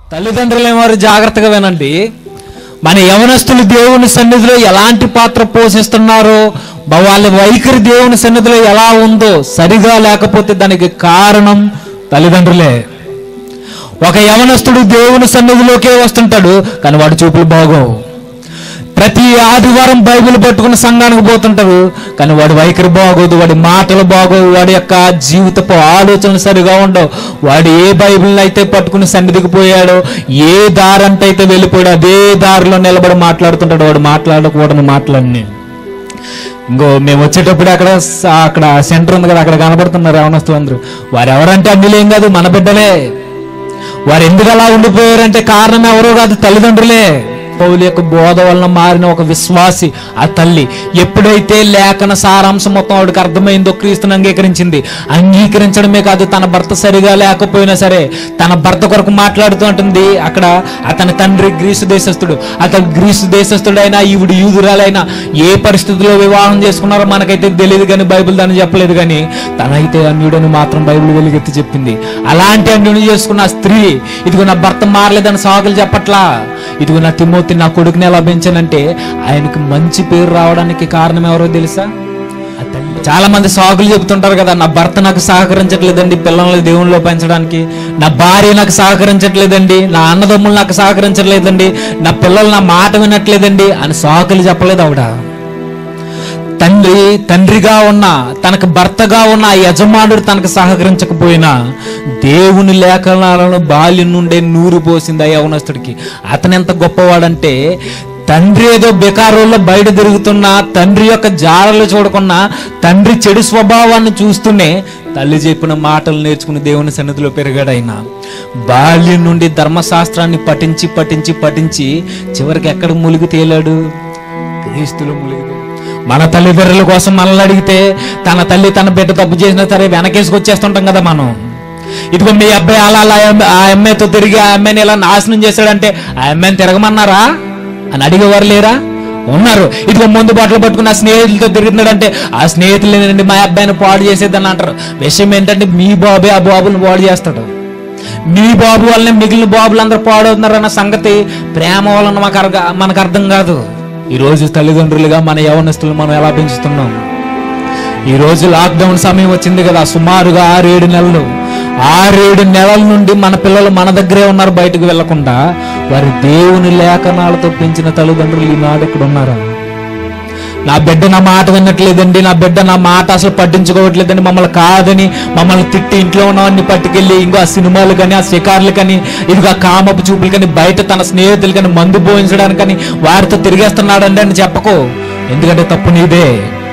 తల్లిదండ్రులు వారు జాగ్రత్తగా వినండి మన యవనస్తులు దేవుని సన్నిధిలో ఎలాంటి పాత్ర పోషిస్తున్నారో బ- వాళ్ళ వైఖరి దేవుని సన్నిధిలో ఎలా ఉందో సరిగా లేకపోతే దానికి కారణం తల్లిదండ్రులే ఒక యవనస్తుడు దేవుని సన్నిధిలోకే వస్తుంటాడు కానీ వాడి చూపులు బాగోవు ప్రతి ఆదివారం బైబిల్ పట్టుకుని సంఘానికి పోతుంటారు కానీ వాడి వైఖరి బాగోదు వాడి మాటలు బాగోవు వాడి యొక్క జీవితపు ఆలోచనలు సరిగా ఉండవు వాడు ఏ బైబిల్ అయితే పట్టుకుని సన్నిధికి పోయాడో ఏ దారి అంత అయితే వెళ్ళిపోయాడో అదే దారిలో నిలబడి మాట్లాడుతుంటాడు వాడు మాట్లాడకూడని మాటలన్నీ ఇంకో మేము వచ్చేటప్పుడు అక్కడ స- అక్కడ సెంటర్ ఉంది కదా అక్కడ కనబడుతున్నారు యవనస్తులు అందరూ వారు ఎవరంటే అన్నిలేం కాదు మన బిడ్డలే వారు ఎందుకు అలా ఉండిపోయారంటే కారణం ఎవరో కాదు తల్లిదండ్రులే పౌలు యొక్క బోధ వలన మారిన ఒక విశ్వాసి ఆ తల్లి ఎప్పుడైతే లేఖన సారాంశం మొత్తం ఆవిడకి అర్థమైందో క్రీస్తుని అంగీకరించింది అంగీకరించడమే కాదు తన భర్త సరిగా లేకపోయినా సరే తన భర్త కొరకు మాట్లాడుతూ ఉంటుంది అక్కడ అతని తండ్రి గ్రీసు దేశస్థుడు అతను గ్రీసు దేశస్థుడైనా ఈవిడు యూదురాలైనా ఏ పరిస్థితుల్లో వివాహం చేసుకున్నారో మనకైతే తెలియదు కానీ బైబిల్ దాన్ని చెప్పలేదు కానీ తనైతే అన్యుడని మాత్రం బైబిల్ వెలుగెత్తి చెప్పింది అలాంటి అన్యుని చేసుకున్న ఆ స్త్రీ ఇదిగో నా భర్త మారలేదని సాగులు చెప్పట్లా ఇదిగో నా తిమ్మోతి నా కొడుకుని ఎలా పెంచానంటే ఆయనకి మంచి పేరు రావడానికి కారణం ఎవరో తెలుసా ఆ తల్లి. చాలా మంది సాకులు చెబుతుంటారు కదా నా భర్త నాకు సహకరించట్లేదండి పిల్లల్ని దేవునిలో పెంచడానికి నా భార్య నాకు సహకరించట్లేదండి నా అన్నదమ్ములు నాకు సహకరించట్లేదండి నా పిల్లలు నా మాట వినట్లేదండి అని సాకులు చెప్పలేదు ఆవిడ తండ్రి తండ్రిగా ఉన్న తనకు భర్తగా ఉన్న ఆ యజమానుడు తనకు సహకరించకపోయినా దేవుని లేఖనాలను బాల్యం నుండే నూరు పోసింది ఆ యవనస్తుడికి అతను ఎంత గొప్పవాడంటే తండ్రి ఏదో బెకారుల్లో బయట తిరుగుతున్న తండ్రి యొక్క జాడలు చూడకున్నా తండ్రి చెడు స్వభావాన్ని చూస్తూనే తల్లి చెప్పిన మాటలు నేర్చుకుని దేవుని సన్నిధిలో పెరిగాడైనా బాల్యం నుండి ధర్మశాస్త్రాన్ని పఠించి పఠించి పఠించి చివరికి ఎక్కడ ములిగి తేలాడు క్రీస్తులో ములిగి తేలాడు. మన తల్లిదండ్రుల కోసం మనల్ని అడిగితే తన తల్లి తన బిడ్డ తప్పు చేసినా సరే వెనకేసుకొచ్చేస్తుంటాం కదా మనం ఇదిగో మీ అబ్బాయి అలా అలా ఆ అమ్మాయితో తిరిగి ఆ అమ్మాయిని ఇలా నాశనం చేశాడంటే ఆ అమ్మాయిని తిరగమన్నారా అని అడిగేవారు లేరా ఉన్నారు ఇదిగో ముందు బట్టలు పట్టుకుని ఆ స్నేహితులతో తిరుగుతున్నాడంటే ఆ స్నేహితులు ఏంటంటే మా అబ్బాయిని పాడు చేసేదని అంటారు విషయం ఏంటంటే మీ బాబే ఆ బాబుని పాడు చేస్తాడు మీ బాబు వల్లనే మిగిలిన బాబులు అందరూ పాడవుతున్నారన్న సంగతి ప్రేమ వలన మాకు అర్గ మనకు అర్థం కాదు ఈ రోజు తల్లిదండ్రులుగా మన యవనస్తులు మనం ఎలా పెంచుతున్నాం ఈ రోజు లాక్డౌన్ సమయం వచ్చింది కదా సుమారుగా ఆరేడు నెలలు ఆరేడు నెలల నుండి మన పిల్లలు మన దగ్గరే ఉన్నారు బయటకు వెళ్లకుండా వారి దేవుని లేఖనాలతో పెంచిన తల్లిదండ్రులు ఈనాడు ఇక్కడ ఉన్నారా నా బిడ్డ నా మాట వినట్లేదండి నా బిడ్డ నా మాట అసలు పట్టించుకోవట్లేదండి మమ్మల్ని కాదని మమ్మల్ని తిట్టి ఇంట్లో ఉన్నవన్నీ పట్టుకెళ్ళి ఇంకో ఆ సినిమాలు కానీ ఆ షికార్లు కానీ ఇదిగో ఆ కామపు చూపులు కానీ బయట తన స్నేహితులు కానీ మందు పోయించడానికి కానీ వారితో తిరిగేస్తున్నాడండి అని చెప్పకు ఎందుకంటే తప్పు నీదే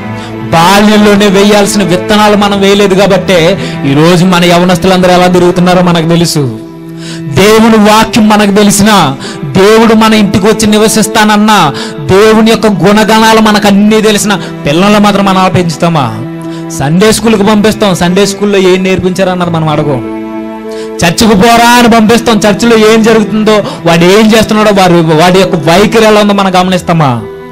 బాల్యంలోనే వేయాల్సిన విత్తనాలు మనం వేయలేదు కాబట్టే ఈ రోజు మన యవనస్తులందరూ ఎలా తిరుగుతున్నారో మనకు తెలుసు దేవుని వాక్యం మనకు తెలిసిన దేవుడు మన ఇంటికి వచ్చి నివసిస్తానన్నా దేవుని యొక్క గుణగణాలు మనకు అన్నీ తెలిసిన పిల్లలు మాత్రం మనం అలా పెంచుతామా సండే స్కూల్కి పంపిస్తాం సండే స్కూల్లో ఏం నేర్పించారన్నది మనం అడగం చర్చికి పోరా అని పంపిస్తాం చర్చిలో ఏం జరుగుతుందో వాడు ఏం చేస్తున్నాడో వారి వాడి యొక్క వైఖరి ఎలా ఉందో మనం గమనిస్తామా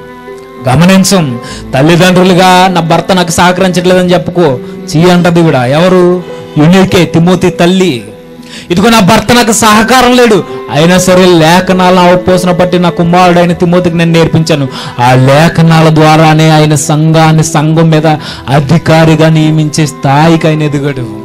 గమనించం తల్లిదండ్రులుగా నా భర్త నాకు సహకరించట్లేదని చెప్పుకో చీ అంటది కూడా ఎవరు యునికే తిమోతి తల్లి ఇదిగో నా భర్త నాకు సహకారం లేడు అయినా సరే లేఖనాలను అవపోసిన బట్టి నా కుమారుడైన తిమోతికి నేను నేర్పించాను ఆ లేఖనాల ద్వారానే ఆయన సంఘాన్ని సంఘం మీద అధికారిగా నియమించే స్థాయికి ఆయన ఎదిగాడు